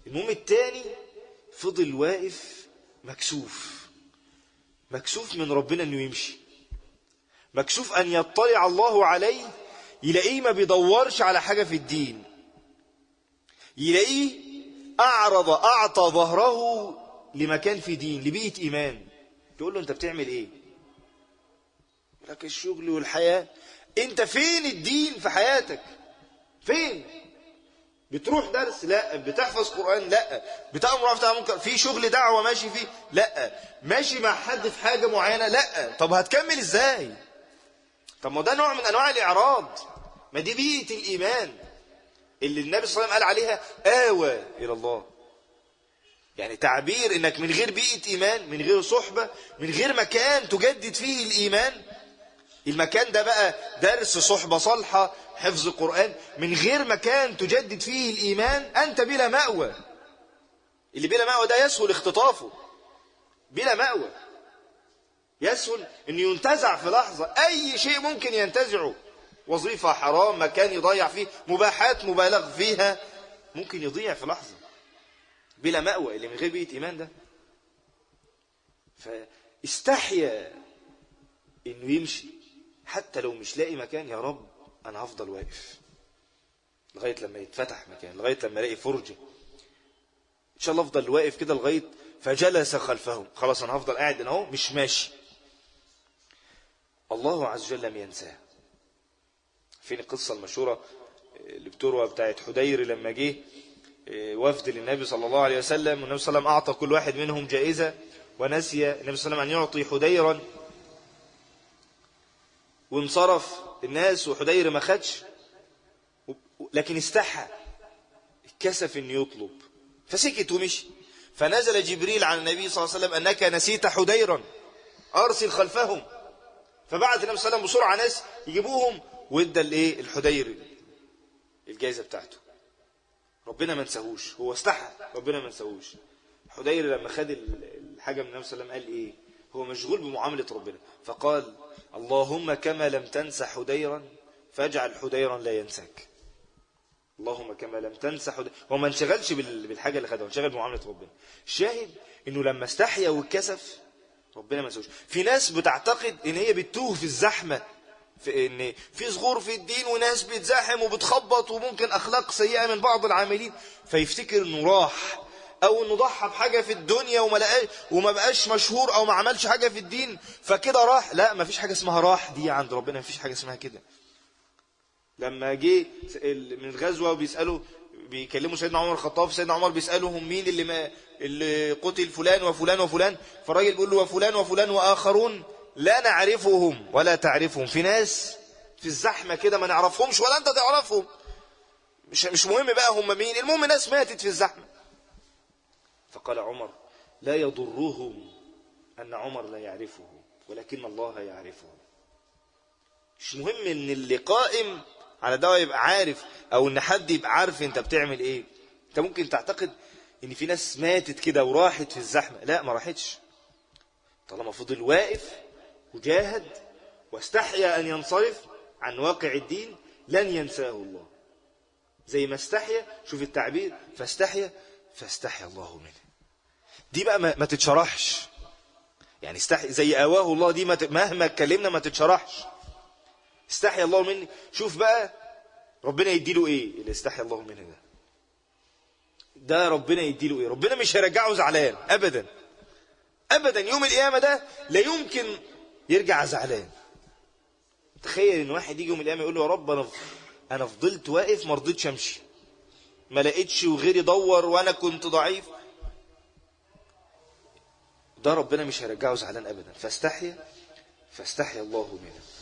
المهم التاني فضل واقف مكسوف مكسوف من ربنا انه يمشي مكسوف ان يطلع الله عليه يلاقيه ما بيدورش على حاجة في الدين يلاقيه اعرض اعطى ظهره لمكان في دين لبيئة ايمان تقول له انت بتعمل ايه لك الشغل والحياة انت فين الدين في حياتك فين بتروح درس لا بتحفظ قرآن لا بتأمر معروف تنهى عن المنكر في شغل دعوة ماشي فيه لا ماشي مع حد في حاجة معينة لا طب هتكمل ازاي طب ما ده نوع من انواع الاعراض ما دي بيئة الايمان اللي النبي صلى الله عليه وسلم قال عليها آوى الى الله يعني تعبير انك من غير بيئة ايمان من غير صحبة من غير مكان تجدد فيه الايمان المكان ده بقى درس صحبة صالحة حفظ قرآن من غير مكان تجدد فيه الإيمان أنت بلا مأوى اللي بلا مأوى ده يسهل اختطافه بلا مأوى يسهل أن ينتزع في لحظة أي شيء ممكن ينتزعه وظيفة حرام مكان يضيع فيه مباحات مبالغ فيها ممكن يضيع في لحظة بلا مأوى اللي من غير بيئة إيمان ده فاستحيا انه يمشي حتى لو مش لاقي مكان يا رب انا هفضل واقف لغايه لما يتفتح مكان لغايه لما الاقي فرجه ان شاء الله افضل واقف كده لغايه فجلس خلفهم خلاص انا هفضل قاعد هنا اهو مش ماشي الله عز وجل لم ينساه فين القصه المشهوره اللي بتروى بتاعت حدير لما جه وفد للنبي صلى الله عليه وسلم والنبي صلى الله عليه وسلم اعطى كل واحد منهم جائزه ونسي النبي صلى الله عليه وسلم ان يعطي حديرا وانصرف الناس وحدير ما خدش لكن استحى اتكسف ان يطلب فسكت ومشي فنزل جبريل على النبي صلى الله عليه وسلم انك نسيت حديرا ارسل خلفهم فبعت النبي صلى الله عليه وسلم بسرعه ناس يجيبوهم وادى الايه الحدير الجائزه بتاعته ربنا ما نساهوش هو استحى ربنا ما نساهوش حدير لما خد الحاجه من النبي صلى الله عليه وسلم قال ايه هو مشغول بمعامله ربنا فقال اللهم كما لم تنس حديرا فاجعل حديرا لا ينساك اللهم كما لم تنس حديرا هو ما انشغلش بالحاجة اللي خدها انشغل بمعاملة ربنا الشاهد انه لما استحيا واتكسف ربنا ما نسوش في ناس بتعتقد ان هي بتتوه في الزحمة في ان في صغور في الدين وناس بتزاحم وبتخبط وممكن اخلاق سيئة من بعض العاملين فيفتكر انه راح او انه ضحى بحاجه في الدنيا وما لقاش وما بقاش مشهور او ما عملش حاجه في الدين فكده راح لا ما فيش حاجه اسمها راح دي عند ربنا ما فيش حاجه اسمها كده لما جه من الغزوه وبيسالوا بيكلموا سيدنا عمر الخطاب سيدنا عمر بيسالهم مين اللي ما اللي قتل فلان وفلان وفلان فالراجل بيقول له وفلان وفلان واخرون لا نعرفهم ولا تعرفهم في ناس في الزحمه كده ما نعرفهمش ولا انت تعرفهم مش مش مهم بقى هم مين المهم ناس ماتت في الزحمه فقال عمر لا يضرهم أن عمر لا يعرفه ولكن الله يعرفه مش مهم ان اللي قائم على ده يبقى عارف او ان حد يبقى عارف انت بتعمل ايه انت ممكن تعتقد ان في ناس ماتت كده وراحت في الزحمة لا ما راحتش طالما فضل واقف وجاهد واستحيا ان ينصرف عن واقع الدين لن ينساه الله زي ما استحيا شوف التعبير فاستحيا فاستحيا الله منه دي بقى ما, ما تتشرحش يعني استحي زي اواه الله دي ما ت... مهما اتكلمنا ما تتشرحش استحيا الله مني شوف بقى ربنا يديله ايه اللي استحيا الله منه ده ده ربنا يديله ايه ربنا مش هيرجعه زعلان ابدا ابدا يوم القيامه ده لا يمكن يرجع زعلان تخيل ان واحد يجي يوم القيامه يقول له يا رب انا انا فضلت واقف ما رضيتش امشي ما لقيتش وغيري دور وانا كنت ضعيف ده ربنا مش هيرجعه زعلان ابدا فاستحيا فاستحيا الله منه